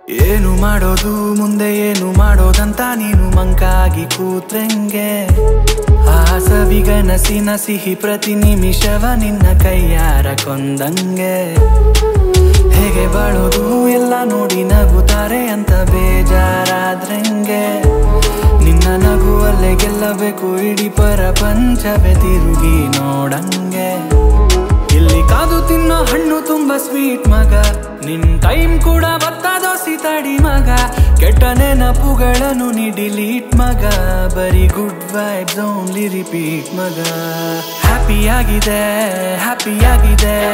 ಏನು ಮಾಡೋದು ಮುಂದೆ ಏನು ಮಾಡೋದಂತ ನೀನು ಮಂಕಾಗಿ ಕೂತ್ರಂಗೆ ಆ ಸವಿಗನಸಿನ ಸಿಹಿ ಪ್ರತಿ ನಿಮಿಷವ ನಿನ್ನ ಕೈಯಾರ ಕೊಂದಂಗೆ ಹೇಗೆ ಬಾಳೋದು ಎಲ್ಲ ನೋಡಿ ನಗುತ್ತಾರೆ ಅಂತ ಬೇಜಾರಾದ್ರಂಗೆ ನಿನ್ನ ನಗುವಲ್ಲೇ ಗೆಲ್ಲಬೇಕು ಇಡೀ ಪ್ರಪಂಚವೇ ತಿರುಗಿ ನೋಡಂಗೆ ಇಲ್ಲಿ ಕಾದು ತಿನ್ನೋ ಹಣ್ಣು ತುಂಬಾ ಸ್ವೀಟ್ ಮಗ ನಿನ್ ಟೈಮ್ ಕೂಡ ಭತ್ತ ದೋಸಿ ತಡಿ ಮಗ ಕೆಟ್ಟ ನೆನಪುಗಳನ್ನು ನೀ ಡಿಲೀಟ್ ಮಗ ಬರೀ ಗುಡ್ ವೈಬ್ಸ್ ಓನ್ಲಿ ರಿಪೀಟ್ ಮಗ ಹ್ಯಾಪಿ ಆಗಿದೆ ಹ್ಯಾಪಿ ಆಗಿದೆ